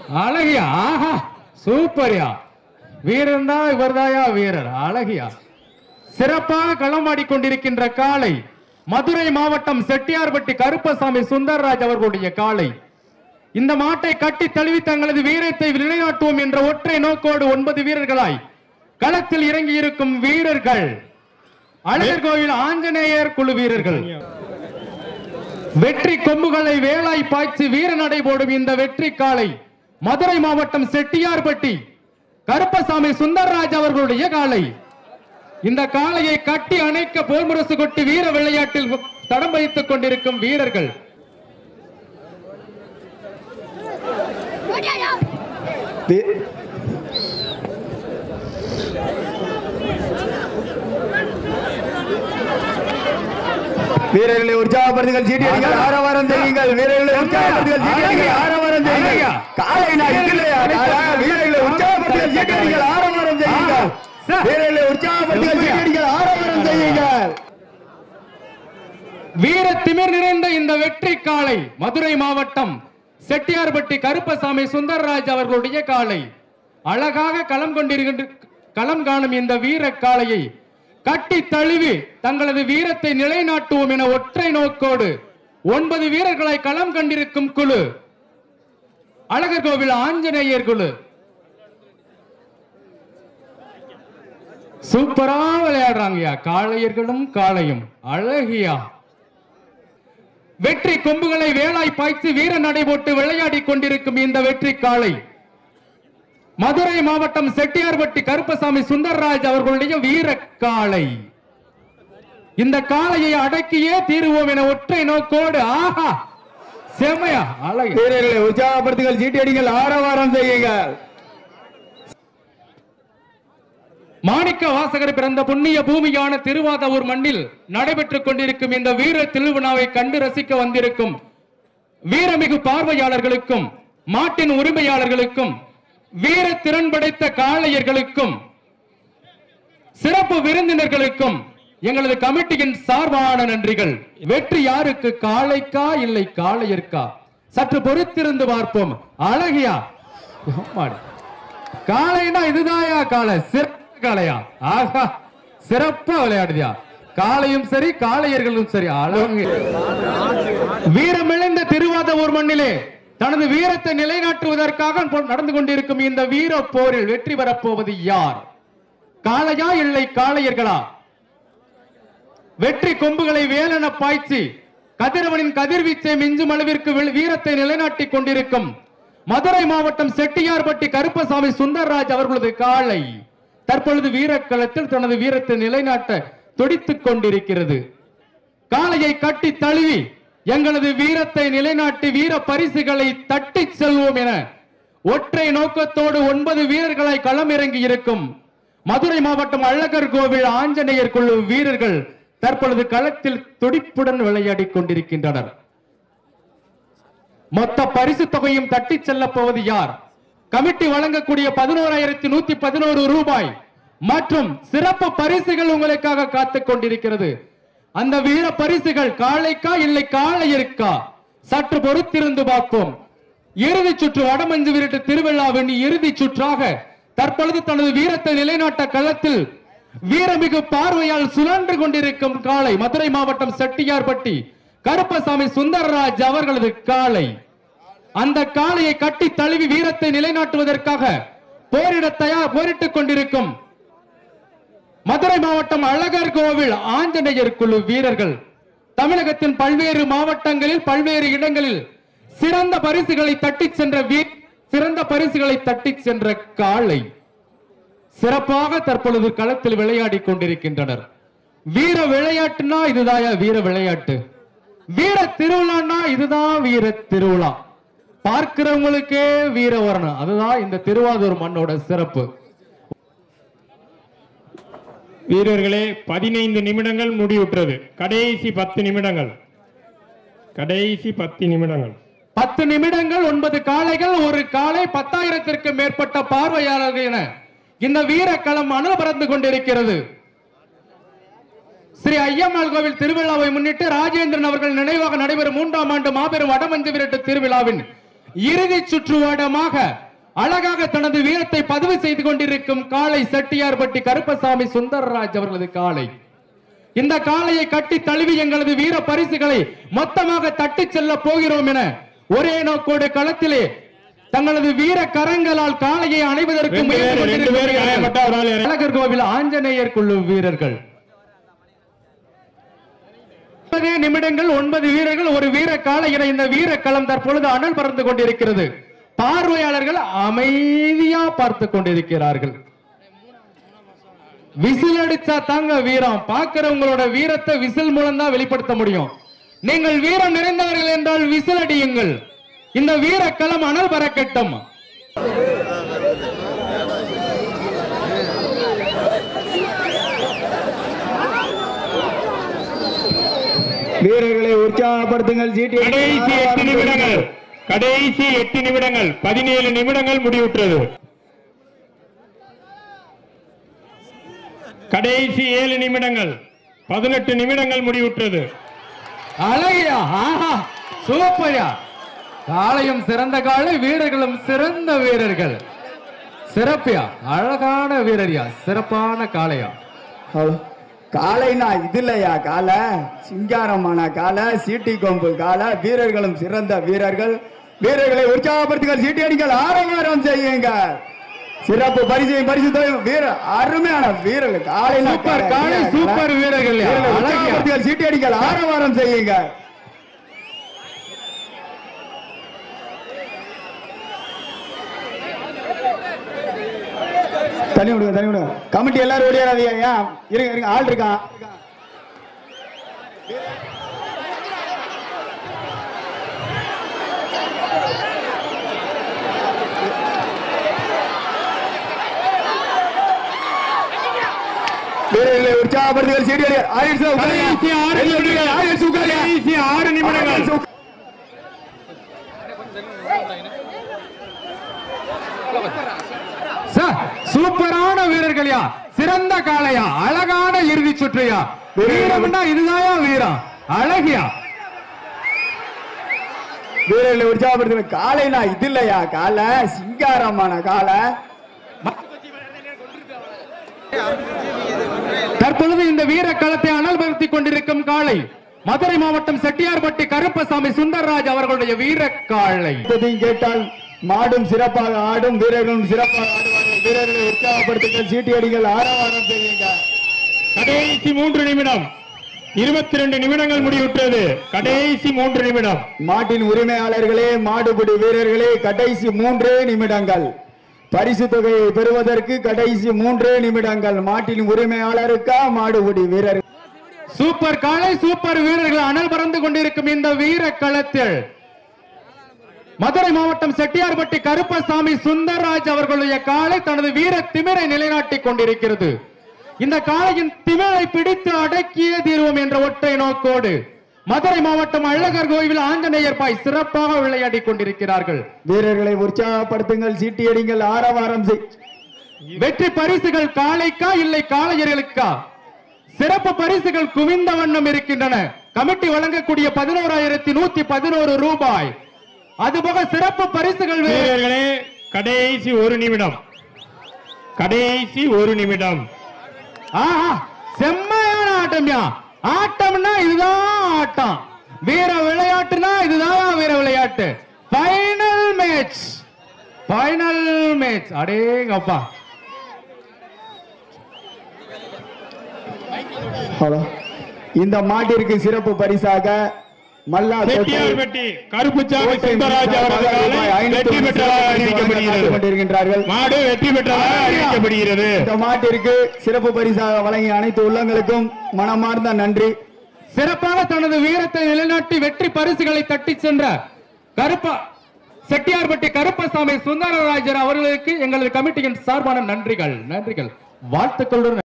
அழகியா ஆஹா சூப்பர்யா வீரன் தான் இவர்தாயா வீரர் அழகியா சிறப்பாக களமாடி கொண்டிருக்கின்ற காளை மதுரை மாவட்டம் செட்டியார்பட்டி கருப்பசாமி சுந்தர்ராஜ் அவர்களுடைய காளை இந்த மாட்டை கட்டி தழுவி தங்களது வீரத்தை நிலைநாட்டுவோம் என்ற ஒற்றை நோக்கோடு ஒன்பது வீரர்களாய் களத்தில் இறங்கி இருக்கும் வீரர்கள் அழகர் கோவில் ஆஞ்சநேயர் குழு வீரர்கள் வெற்றி கொம்புகளை வேலாய் பாய்ச்சி வீர நடை போடும் இந்த வெற்றி காளை மதுரை மாவட்டம் செட்டியார்பட்டி கருப்பசாமி சுந்தர்ராஜ் அவர்களுடைய காளை இந்த காளையை கட்டி அணைக்க போர்முரசு கொட்டி வீர விளையாட்டில் தடம் வைத்துக் கொண்டிருக்கும் வீரர்கள் வி- வீரர்களை உற்சாகப்படுத்துங்கள் சீட்டியடிகள் ஆரவாரம் செய்யுங்கள் வீரர்களை உற்சாகப்படுத்துங்கள் சீட்டியடிகள் ஆரவாரம் செய்யுங்கள் காலை நான் இல்லையா வீரர்களை உற்சாகப்படுத்துங்கள் சீட்டியடிகள் ஆரவாரம் செய்யுங்கள் வீரர்களை உற்சாகப்படுத்துங்கள் சீட்டியடிகள் ஆரவாரம் செய்யுங்கள் வீர திமிர் நிறைந்த இந்த வெற்றி காளை மதுரை மாவட்டம் செட்டியார்பட்டி கருப்பசாமி சுந்தர்ராஜ் அவர்களுடைய காளை அழகாக களம் கொண்டிருக்கின்ற களம் காணும் இந்த வீர காளையை கட்டி தழுவி தங்களது வீரத்தை நிலைநாட்டுவோம் என ஒற்றை நோக்கோடு ஒன்பது வீரர்களை களம் கண்டிருக்கும் குழு அழகர் கோவில் ஆஞ்சநேயர் குழு சூப்பரா விளையாடுறாங்கய்யா காளையர்களும் காளையும் அழகியா வெற்றி கொம்புகளை வேலாய் பாய்ச்சி வீர நடைபோட்டு விளையாடி கொண்டிருக்கும் இந்த வெற்றி காளை மதுரை மாவட்டம் செட்டியார்பட்டி கருப்பசாமி சுந்தர்ராஜ் அவர்களுடைய வீர காளை இந்த காளையை அடக்கியே தீருவோம் என ஒற்றை நோக்கோடு ஆஹா செமையா அழகு வீரர்களை உற்சாகப்படுத்துங்கள் சீட்டியடிகள் ஆரவாரம் செய்யுங்கள் மாணிக்க வாசகர் பிறந்த புண்ணிய பூமியான திருவாதவூர் மண்ணில் நடைபெற்றுக் கொண்டிருக்கும் இந்த வீர திருவிழாவை கண்டு ரசிக்க வந்திருக்கும் வீரமிகு பார்வையாளர்களுக்கும் மாட்டின் உரிமையாளர்களுக்கும் வீர திறன் படைத்த காளையர்களுக்கும் சிறப்பு விருந்தினர்களுக்கும் எங்களது கமிட்டியின் சார்பான நன்றிகள் வெற்றி யாருக்கு காளைக்கா இல்லை காளையர்க்கா சற்று பொறுத்திருந்து பார்ப்போம் அழகியா அம்மாடி. காளைனா இதுதாயா காளை சிறப்பு காளையா ஆஹா சிறப்பா விளையாடுதியா காளையும் சரி காளையர்களும் சரி அழகு வீரமிழந்த திருவாதவூர் மண்ணிலே தனது வீரத்தை நிலைநாட்டுவதற்காக பொ- நடந்து கொண்டிருக்கும் இந்த வீர போரில் வெற்றி பெறப்போவது யார் காளையா இல்லை காளையர்களா வெற்றி கொம்புகளை வேலென பாய்ச்சி கதிரவனின் கதிர்வீச்சை மிஞ்சும் அளவிற்கு வி- வீரத்தை நிலைநாட்டிக் கொண்டிருக்கும் மதுரை மாவட்டம் செட்டியார்பட்டி கருப்பசாமி சுந்தர்ராஜ் அவர்களது காளை தற்பொழுது வீரக்களத்தில் தனது வீரத்தை நிலைநாட்ட துடித்துக் கொண்டிருக்கிறது காளையை கட்டி தழுவி எங்களது வீரத்தை நிலைநாட்டி வீர பரிசுகளை தட்டிச் செல்வோம் என ஒற்றை நோக்கத்தோடு ஒன்பது வீரர்களை களமிறங்கி இருக்கும் மதுரை மாவட்டம் அழகர் கோவில் ஆஞ்சநேயர் குழு வீரர்கள் தற்பொழுது களத்தில் துடிப்புடன் விளையாடிக் கொண்டிருக்கின்றனர் மொத்த பரிசு தொகையும் தட்டிச் செல்லப் போவது யார் கமிட்டி வழங்கக்கூடிய பதினோராயிரத்தி நூத்தி பதினோரு ரூபாய் மற்றும் சிறப்பு பரிசுகள் உங்களுக்காக காத்துக் கொண்டிருக்கிறது அந்த வீர பரிசுகள் காளைக்கா இல்லை காளையருக்கா சற்று பொறுத்திருந்து பார்ப்போம் இறுதி சுற்று வடமஞ்சு விரட்டு திருவிழாவின் இறுதி சுற்றாக தற்பொழுது தனது வீரத்தை நிலைநாட்ட களத்தில் வீரமிகு பார்வையால் சுழன்று கொண்டிருக்கும் காளை மதுரை மாவட்டம் செட்டியார்பட்டி கருப்பசாமி சுந்தரராஜ் அவர்களது காளை அந்த காளையை கட்டி தழுவி வீரத்தை நிலைநாட்டுவதற்காக போரிட தயார் போரிட்டுக் கொண்டிருக்கும் மதுரை மாவட்டம் அழகர் கோவில் ஆஞ்சநேயர் குழு வீரர்கள் தமிழகத்தின் பல்வேறு மாவட்டங்களில் பல்வேறு இடங்களில் சிறந்த பரிசுகளை தட்டிச் சென்ற வீ- சிறந்த பரிசுகளை தட்டிச் சென்ற காளை சிறப்பாக தற்பொழுது களத்தில் விளையாடி கொண்டிருக்கின்றனர் வீர விளையாட்டுனா இதுதாயா வீர விளையாட்டு வீர திருவிழான்னா இதுதான் வீர திருவிழா பார்க்கிறவங்களுக்கே வீர வரணும் அதுதான் இந்த திருவாரூர் மண்ணோட சிறப்பு வீரர்களே பதினைந்து நிமிடங்கள் முடிவுற்றது கடைசி பத்து நிமிடங்கள் கடைசி பத்து நிமிடங்கள் பத்து நிமிடங்கள் ஒன்பது காளைகள் ஒரு காளை பத்தாயிரத்திற்கு மேற்பட்ட பார்வையாளர்கள் என இந்த வீரக்களம் அனு பறந்து கொண்டிருக்கிறது ஸ்ரீ ஐயம்மாள் கோவில் திருவிழாவை முன்னிட்டு ராஜேந்திரன் அவர்கள் நினைவாக நடைபெறும் மூன்றாம் ஆண்டு மாபெரும் வடமஞ்சு விரட்டு திருவிழாவின் இறுதி சுற்று ஓட்டமாக அழகாக தனது வீரத்தை பதிவு செய்து கொண்டிருக்கும் காளை செட்டியார்பட்டி கருப்பசாமி சுந்தரராஜ் அவர்களது காளை இந்த காளையை கட்டி தழுவி எங்களது வீர பரிசுகளை மொத்தமாக தட்டி செல்ல போகிறோம் என ஒரே நோக்கோடு களத்திலே தங்களது வீர கரங்களால் காளையை அணைவதற்கு ரெண்டு முயன்று பேர், ரெண்டு பேர் காயப்பட்டா ஒரு ஆள் இறங்கி- அழகர் கோவில் ஆஞ்சநேயர் குழு வீரர்கள் ஒன்பதே நிமிடங்கள் ஒன்பது வீரர்கள் ஒரு வீர காலை என இந்த வீர களம் தற்பொழுது அனல் பறந்து கொண்டிருக்கிறது பார்வையாளர்கள் அமைதியா பார்த்து கொண்டிருக்கிறார்கள் விசில் அடிச்சா தாங்க வீரம் பார்க்கிறவங்களோட வீரத்தை விசில் மூலம் தான் வெளிப்படுத்த முடியும் நீங்கள் வீரம் நிறைந்தவர்கள் என்றால் விசில் அடியுங்கள் இந்த வீர களம் அனல் பறக்கட்டும் வீரர்களை உற்சாகப்படுத்துங்கள் சீட்டி கடைசி எட்டு நிமிடங்கள் கடைசி எட்டு நிமிடங்கள் பதினேழு நிமிடங்கள் முடிவுற்றது கடைசி ஏழு நிமிடங்கள் பதினெட்டு நிமிடங்கள் முடிவுற்றது அழகியா ஆஹா சூப்பர்யா காளையும் சிறந்த காளை வீரர்களும் சிறந்த வீரர்கள் சிறப்பியா அழகான வீரர்யா சிறப்பான காளையா ஹலோ காளைனா இது இல்லையா காலை சிங்காரமான காலை சீட்டி கொம்பு காலை வீரர்களும் சிறந்த வீரர்கள் வீரர்களை உற்சாகப்படுத்துங்கள் சீட்டி அடிங்கள் ஆரவாரம் செய்யுங்க சிறப்பு பரிசு பரிசு தொகை- வீர அருமையான வீரர்கள் காளைனா சூப்பர் காளை, காளை வீரர்கள். சூப்பர் வீரர்கள் வீரர்களை அழகியா உற்சாகப்படுத்துங்கள் சீட்டி அடிங்கள் ஆரவாரம் செய்யுங்க தண்ணி விடுங்க தண்ணி விடுங்க கமிட்டி எல்லாரும் ஓடியாராதீங்க ஏன் இருங்க இருங்க ஆள் இருக்கான் வீரர்களை உற்சாகப்படுத்துங்கள் சீட்டி அடி ஆயிடுச்சு கடைசி ஆறு நிமிடங்கள் ஆயிடுச்சு உட்காருங்க. கடைசி ஆறு நிமிடங்கள் ஆயிடுச்சு உட்காருங்க. சார், சூப்பரான வீரர்கள்யா சிறந்த காளையா அழகான இறுதி சுற்றுயா வீரம்னா இதுதாயா வீரம் அழகியா வீரர்களை உற்சாகப்படுத்துங்க காளைனா இது இல்லையா காலை சிங்காரமான காலை தற்பொழுது இந்த வீர களத்தை அனல்படுத்திக் கொண்டிருக்கும் காளை மதுரை மாவட்டம் செட்டியார்பட்டி கருப்பசாமி சுந்தர்ராஜ் அவர்களுடைய வீர காளை அடுத்ததையும் கேட்டால் மாடும் சிறப்பாக ஆடும் வீரர்களும் சிறப்பாக ஆடுவார்கள் வீரர்களை உற்சாகப்படுத்துங்கள் சீட்டி அடிகள் ஆரவாரம் செய்யுங்க கடைசி மூன்று நிமிடம் இருபத்தி ரெண்டு நிமிடங்கள் முடிவுற்றது கடைசி மூன்று நிமிடம் மாட்டின் உரிமையாளர்களே மாடுபிடி வீரர்களே கடைசி மூன்றே நிமிடங்கள் பரிசு தொகையை பெறுவதற்கு கடைசி மூன்றே நிமிடங்கள் மாட்டின் உரிமையாளருக்கா மாடுபிடி வீரர் சூப்பர் காளை சூப்பர் வீரர்கள் அனல் பறந்து கொண்டிருக்கும் இந்த வீர களத்தில் மதுரை மாவட்டம் செட்டியார்பட்டி கருப்பசாமி சுந்தர்ராஜ் அவர்களுடைய காளை தனது வீர திமிரை நிலைநாட்டிக் கொண்டிருக்கிறது இந்த காளையின் திமிரை பிடித்து அடக்கியே தீர்வோம் என்ற ஒற்றை நோக்கோடு மதுரை மாவட்டம் அழகர் கோவில் ஆஞ்சநேயர் பாய் சிறப்பாக விளையாடிக் கொண்டிருக்கிறார்கள் வீரர்களை உற்சாகப்படுத்துங்கள் சீட்டி அடிங்கள் ஆரவாரம் செய் வெற்றி பரிசுகள் காளைக்கா இல்லை காளையர்களுக்கா சிறப்பு பரிசுகள் குவிந்த வண்ணம் இருக்கின்றன கமிட்டி வழங்கக்கூடிய பதினோராயிரத்தி நூத்தி பதினோரு ரூபாய் அதுபோக சிறப்பு பரிசுகள் வேறு. வீரர்களே கடைசி ஒரு நிமிடம் கடைசி ஒரு நிமிடம் ஆஹா செம்மையான ஆட்டம்யா ஆட்டம்னா இதுதான் ஆட்டம் வீர விளையாட்டுனா இதுதான் வீர விளையாட்டு ஃபைனல் மேட்ச் ஃபைனல் மேட்ச் அடேங்கப்பா ஹலோ இந்த மாட்டிற்கு சிறப்பு பரிசாக மல்லா கோட்டை செட்டியார்பட்டி கருப்புச்சாமி கோட்டை சுந்தரராஜ் அவரது ரூபாய் காலை ஐநூத்தி வெற்றி பெற்றதாக அறிவிக்கப்படுகிறது கொண்டிருக்கின்றார்கள் மாடு வெற்றி பெற்றதாக அறிவிக்கப்படுகிறது இந்த மாட்டிற்கு சிறப்பு பரிசாக வழங்கிய அனைத்து உள்ளங்களுக்கும் மனமார்ந்த நன்றி சிறப்பாக தனது வீரத்தை நிலைநாட்டி வெற்றி பரிசுகளை தட்டி சென்ற கருப்பா செட்டியார்பட்டி கருப்பசாமி சுந்தரராஜர் அவர்களுக்கு எங்களது கமிட்டியின் சார்பான நன்றிகள் நன்றிகள் வாழ்த்துக்களுடன்